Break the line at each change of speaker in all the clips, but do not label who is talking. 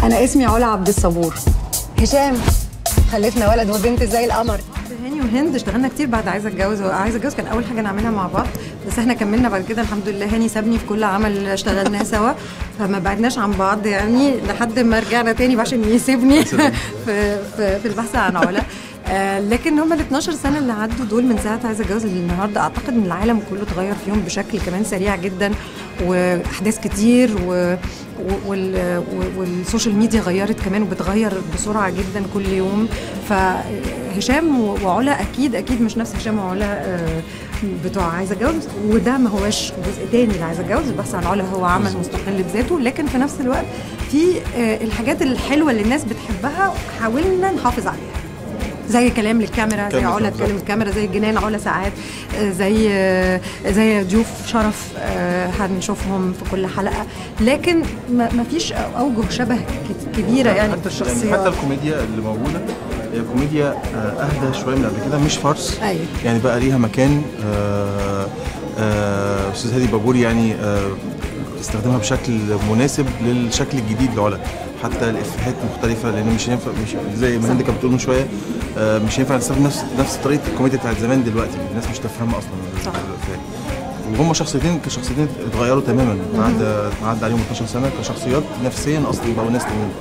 انا اسمي علا عبد الصبور هشام خلفنا ولد وبنت زي القمر
هاني وهند اشتغلنا كتير بعد عايزه اتجوز عايزه اتجوز كان اول حاجه نعملها مع بعض بس احنا كملنا بعد كده الحمد لله هاني سابني في كل عمل اشتغلناه سوا فما بعدناش عن بعض يعني لحد ما رجعنا تاني عشان يسيبني في, في, في البحث عن علا آه لكن هم ال 12 سنه اللي عدوا دول من ساعه عايزه اتجوز للنهارده اعتقد ان العالم كله اتغير فيهم بشكل كمان سريع جدا واحداث كتير و وال- والسوشيال ميديا غيرت كمان وبتغير بسرعه جدا كل يوم فهشام وعلا اكيد اكيد مش نفس هشام وعلا آه، بتوع عايزه اتجوز وده ما هواش جزء تاني اللي عايزه اتجوز البحث عن علا هو عمل مستقل بذاته لكن في نفس الوقت في آه، الحاجات الحلوه اللي الناس بتحبها حاولنا نحافظ عليها زي كلام للكاميرا زي
كاميرا
علا
بالظبط.
تكلم الكاميرا زي الجنان علا ساعات آه، زي آه، زي ضيوف شرف آه، هنشوفهم في كل حلقه لكن ما ما فيش اوجه شبه ك- كبيره يعني في
حتى يعني
الشخصيات
حتى الكوميديا اللي موجوده هي كوميديا آه، اهدى شويه من قبل كده مش فرس
أيوة.
يعني بقى ليها مكان آه، آه، استاذ هادي بابور يعني آه، استخدمها بشكل مناسب للشكل الجديد لعلا حتى الافيهات مختلفه لان مش ينفع مش زي ما هند كانت بتقول من شويه آه، مش ينفع نستخدم نفس نفس طريقه الكوميديا بتاعت زمان دلوقتي الناس مش تفهمها اصلا
صح.
الإفيهات. وهم شخصيتين كشخصيتين اتغيروا تماما عدى عدى عليهم 12 سنه كشخصيات نفسيا اصلا بقوا ناس تماما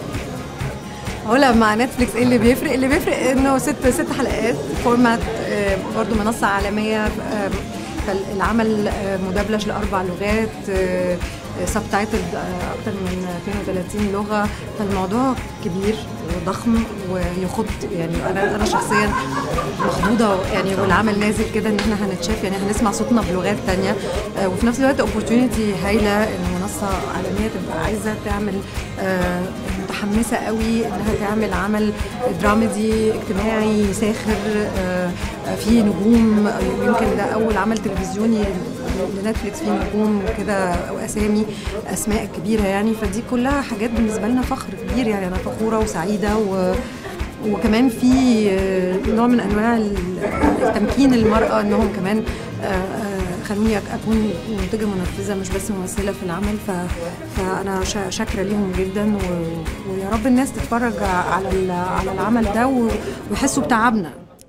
علا مع نتفليكس ايه اللي بيفرق؟ اللي بيفرق انه ست ست حلقات فورمات آه، برضو منصه عالميه آه، فالعمل آه، مدبلج لاربع لغات سب تايتل اكتر من 32 لغه فالموضوع كبير وضخم ويخض يعني انا انا شخصيا مخضوضه يعني والعمل نازل كده ان احنا هنتشاف يعني هنسمع صوتنا بلغات تانية آه، وفي نفس الوقت اوبورتيونيتي هايله ان منصه عالميه تبقى عايزه تعمل آه، متحمسه قوي انها تعمل عمل دراميدي اجتماعي ساخر آه، آه، فيه نجوم آه، يمكن ده اول عمل تلفزيوني لنتفليكس فيه نجوم كده واسامي اسماء كبيره يعني فدي كلها حاجات بالنسبه لنا فخر كبير يعني انا فخوره وسعيده و وكمان في آه، نوع من انواع ال- التمكين المراه انهم كمان آه، آه، خلوني أك- اكون منتجه منفذه مش بس ممثله في العمل ف... فانا شا- شاكره ليهم جدا و... ويا رب الناس تتفرج على ال- على العمل ده و... ويحسوا بتعبنا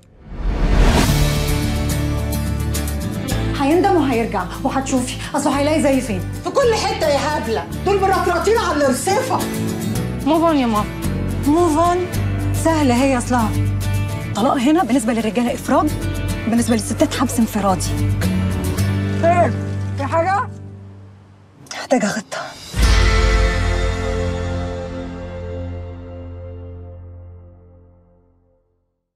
هيندم وهيرجع وهتشوفي اصل هيلاقي زي فين
في كل حته يا هبله دول مرطرطين على الرصيفه
موف اون يا ماما موف اون سهله هي اصلها طلاق هنا بالنسبه للرجاله افراد بالنسبه للستات حبس انفرادي فين في حاجه محتاجه خطه